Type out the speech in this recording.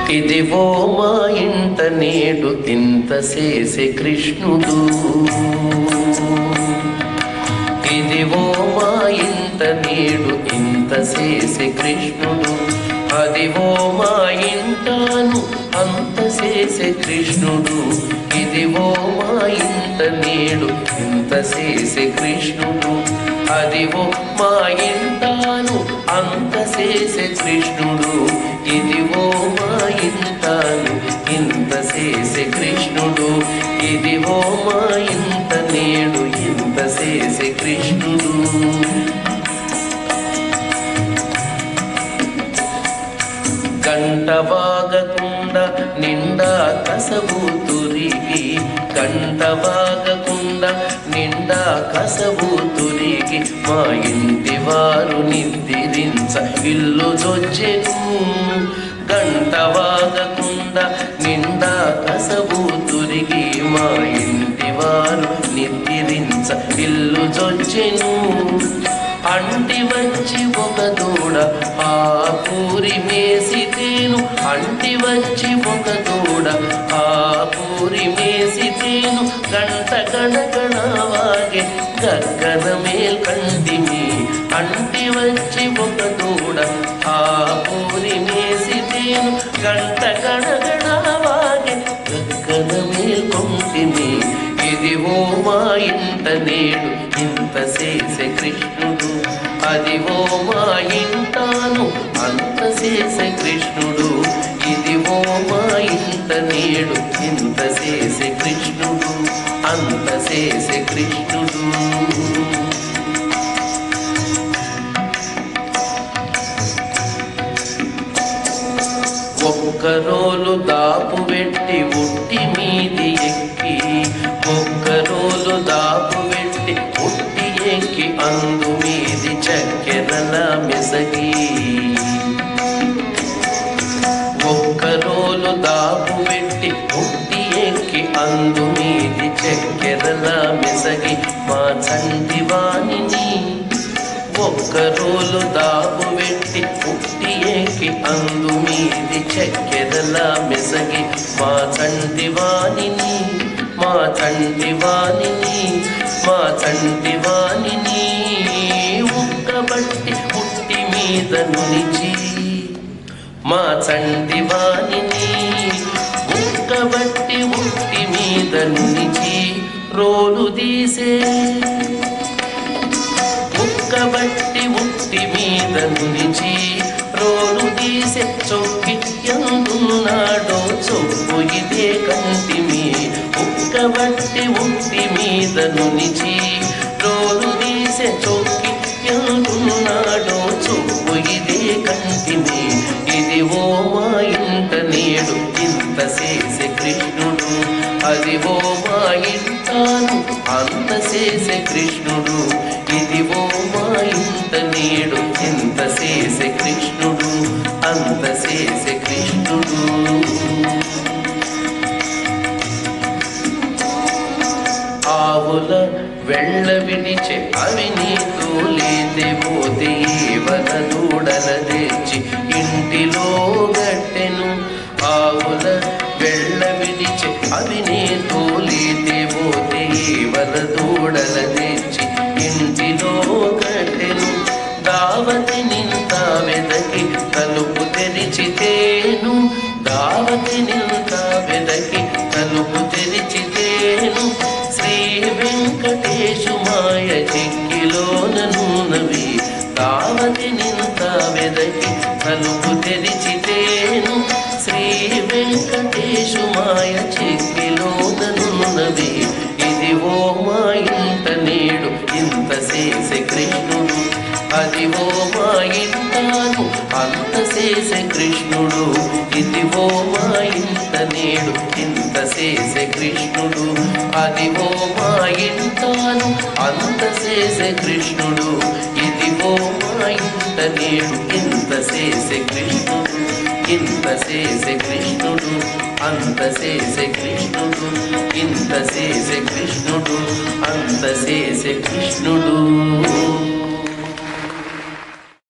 ఇదివో మా ఇంట నేడు ఇంత చేసే కృష్ణుడు ఇదివో మా ఇంట నేడు ఇంత చేసే కృష్ణుడు అదివో మా ఇంటాను అంత చేసే కృష్ణుడు ఇదివో మా ఇంట నేడు ఇంత చేసే కృష్ణుడు అదివో మా ఇంటాను అంత చేసే కృష్ణుడు ఇదివో మా ఇంటాను ఇంత చేసే కృష్ణుడు ఇదివో మా ఇంత నేడు ఇంత చేసే కృష్ణుడు గంట వాగకుండా నిండా కసబు తురిగి గంట వాగకుండా నిండా కసబు తురిగి మా ఇంటి వారు నిద్రించ ఇల్లు జొచ్చెను గంట వాగకుండా నిండా కసబు తురిగి మా ఇంటి వారు నిద్రించ ఇల్లు జొచ్చెను అంటి వచ్చి ఒక దూడ ఆ పూరి మేసి తేను అంటి వచ్చి ఒక దూడ ఆ పూరి మేసి తేను గంట గణగణ వాగే గగ్గన మేల్ కంటిమి అంటి వచ్చి ఒక దూడ ఆ పూరి మేసి తేను గంట గణగణ వాగే గగ్గన మేల్ కొంటిమి ఇదివో మా ఇంట నేడు ఇంత చేసే కృష్ణుడు అదివో మా ఇంటాను అంత చేసే కృష్ణుడు ఇదివో మా ఇంట నేడు ఇంత చేసే కృష్ణుడు అంత చేసే కృష్ణుడు ఒక్కరోలు దాపు పెట్టి ఉట్టి మీది ఎక్కి ఒక్కరోలు దాపు పెట్టి ఉట్టి ఎక్కి అందు మీది చక్కెరల మెసగి ఒక్కరోలు దాపు పెట్టి ఉట్టి ఎక్కి అందు మీది చక్కెరల మెసగి మా చంటి వాణిని ఒక్కరోలు దాపు పెట్టి పుట్టి ఏకి అందు మీది చెక్కెదల మెసగి మా చంటి వాణిని మా చంటి వాణిని మా చంటి వాణిని ఉక్కబట్టి పుట్టి మీద నునిచి మా చంటి వాణిని ఉక్కబట్టి ఉట్టి మీద నునిచి రోలు తీసే ఉక్కబట్టి ఉట్టి మీద నిలిచి రోలు తీసే చొక్కి ఎందున్నాడో చొప్పు ఇదే కంటిమి ఉక్కబట్టి ఉట్టి మీద నిలిచి రోలు తీసే చొక్కి ఎందున్నాడో చొప్పు ఇదే కంటిమి ఇది ఓ మా ఇంట నేడు ఇంత చేసే కృష్ణుడు అది ఓ మా ఇంటాను అంత చేసే కృష్ణుడు ఇది ఓ మా ఇంత నేడు ఇంత చేసే కృష్ణుడు అంత చేసే కృష్ణుడు ఆవుల వెళ్ళ విడిచే అవి నీతో లేదే పోతే ఈవల దూడల తెచ్చి ఇంటిలో గట్టెను ఆవుల వెళ్ళ విడిచే అవి నీతో లేదే పోతే ఈవల దూడల తెచ్చి ఇంటిలో గట్టెను దావతి నింత వెదకి తలుపు తెరిచితేను దావతి నింత వెదకి తలుపు తెరిచితేను శ్రీ వెంకటేశు మాయ చిక్కిలోన నూనవి దావతి నింత వెదకి తలుపు తెరిచితేను శ్రీ వెంకటేశు మాయ చిక్కిలోన నూనవి ఇది ఓ మా ఇంట నేడు ఇంత చేసే కృష్ణుడు అది ఓ మా ఇంటాను అంత చేసే కృష్ణుడు ఇది ఓ మా ఇంట నేడు ఇంత చేసే కృష్ణుడు అది ఓ మా ఇంటాను అంత చేసే కృష్ణుడు ఇది ఓ మా ఇంట నేడు ఇంత చేసే కృష్ణుడు ఇంత చేసే కృష్ణుడు అంత చేసే కృష్ణుడు ఇంత చేసే కృష్ణుడు అంత చేసే కృష్ణుడు